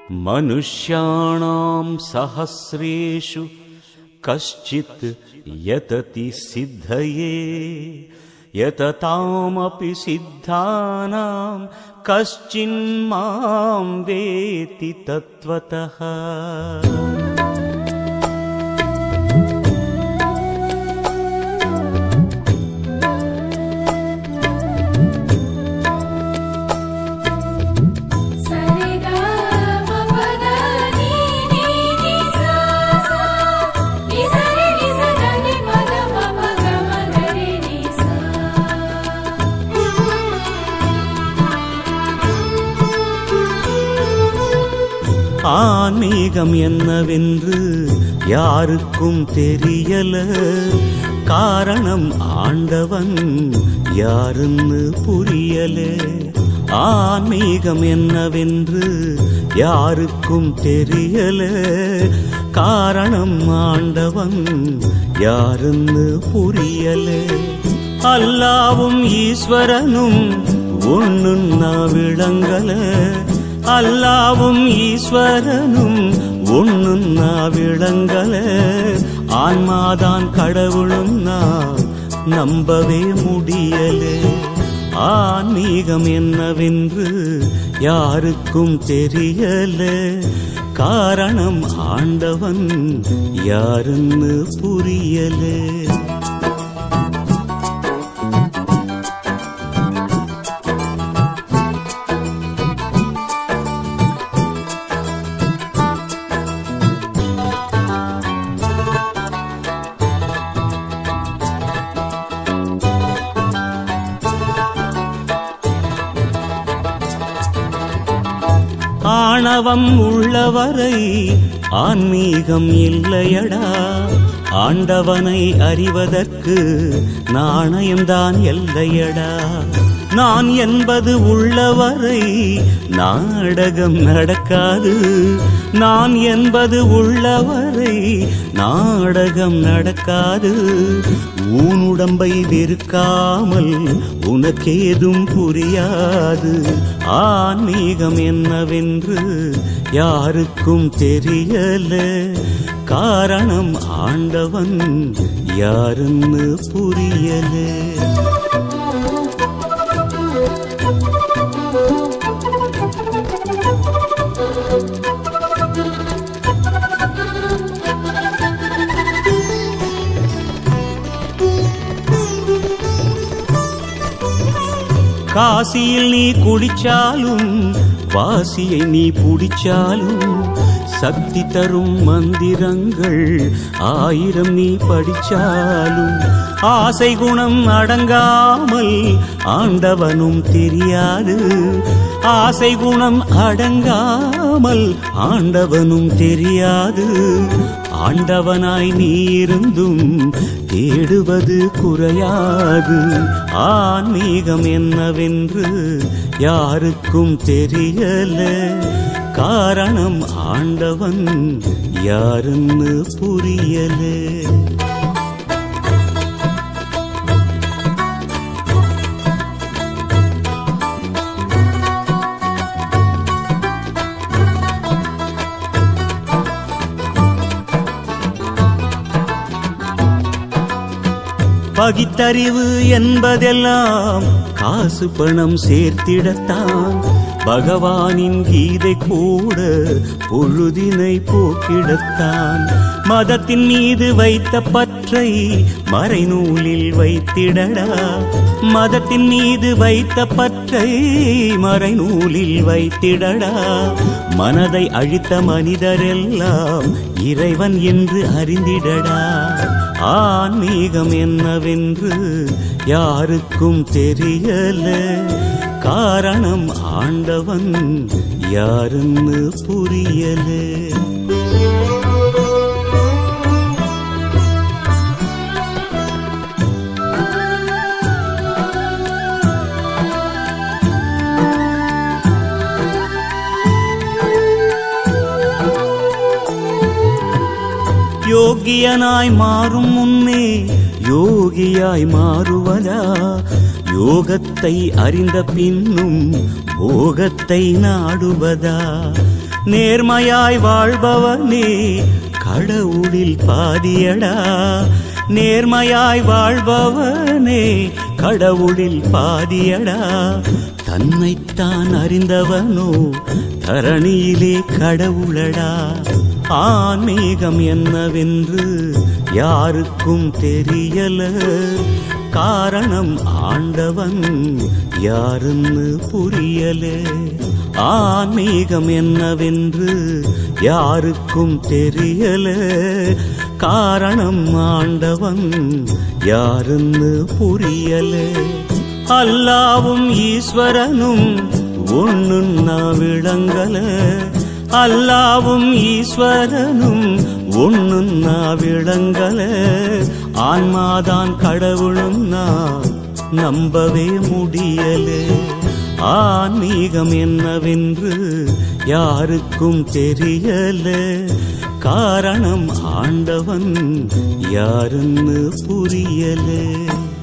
मनुष्याणां सहस्रेषु कश्चित् यतति सिद्धये यततामपि सिद्धानां कश्चिन्मां वेति तत्त्वतः சரிகா மபத நீ நீ நீ சா சா நீ சரி நீ சரி மத மப கம கரி நீ சா ஆன்மீகம் என்னவென்று யாருக்கும் தெரியல காரணம் ஆண்டவன் யாருன்னு புரியல ஆன்மீகம் என்னவென்று யாருக்கும் தெரியல காரணம் ஆண்டவன் யாருன்னு புரியல அல்லாவும் ஈஸ்வரனும் ஒண்ணுன்னா விளங்கல அல்லாவும் ஈஸ்வரனும் ஒண்ணுன்னா விளங்கல ஆன்மாதான் கடவுளும் நான் நம்பவே முடியலே ஆன்மீகம் என்னவென்று யாருக்கும் தெரியல காரணம் ஆண்டவன் யாருன்னு புரியலே ஆணவம் உள்ளவரை ஆன்மீகம் இல்லையடா ஆண்டவனை அறிவதற்கு நாணயம்தான் எல்லையடா நான் என்பது உள்ளவரை நாடகம் நடக்காது நான் என்பது உள்ளவரை நாடகம் நடக்காது ஊனுடம்பை வெறுக்காமல் உனக்கேதும் புரியாது ஆன்மீகம் என்னவென்று யாருக்கும் தெரியல காரணம் ஆண்டவன் யாருன்னு புரியலே காசியில் நீ குடிச்சாலும் வாசியை நீ புடிச்சாலும் சக்தி தரும் மந்திரங்கள் ஆயிரம் நீ படிச்சாலும் ஆசை குணம் அடங்காமல் ஆண்டவனும் தெரியாது ஆசை குணம் அடங்காமல் ஆண்டவனும் தெரியாது ஆண்டவனாய் நீ இருந்தும் தேடுவது குறையாது ஆன்மீகம் என்னவென்று யாருக்கும் தெரியல காரணம் ஆண்டவன் யாருன்னு புரியலே பகித்தறிவு என்பதெல்லாம் காசு பணம் சேர்த்திடத்தான் பகவானின் கீதை கூட பொழுதினை போக்கிடத்தான் மதத்தின் மீது வைத்த பற்றை மறைநூலில் வைத்திடடா மதத்தின் மீது வைத்த பற்றை மறைநூலில் வைத்திடடா மனதை அழித்த மனிதரெல்லாம் இறைவன் என்று அறிந்திடடா ஆன்மீகம் என்னவென்று யாருக்கும் தெரியல காரணம் ஆண்டவன் யாருன்னு புரியலே யோகியனாய் மாறும் முன்னே யோகியாய் மாறுவதா யோகத்தை அறிந்த பின்னும் போகத்தை நாடுவதா நேர்மையாய் வாழ்பவனே கடவுளில் பாதியடா நேர்மையாய் வாழ்பவனே கடவுளில் பாதியடா தன்னைத்தான் அறிந்தவனோ தரணியிலே கடவுளடா ஆன்மீகம் என்னவென்று யாருக்கும் தெரியல காரணம் ஆண்டவன் யாருன்னு புரியல ஆன்மீகம் என்னவென்று யாருக்கும் தெரியல காரணம் ஆண்டவன் யாருன்னு புரியல அல்லாவும் ஈஸ்வரனும் ஒண்ணுன்னா விளங்கல அல்லாவும் ஈஸ்வரனும் ஒண்ணுன்னா விளங்கல ஆன்மாதான் கடவுளுன்னா நம்பவே முடியல ஆன்மீகம் என்னவென்று யாருக்கும் தெரியல காரணம் ஆண்டவன் யாருன்னு புரியல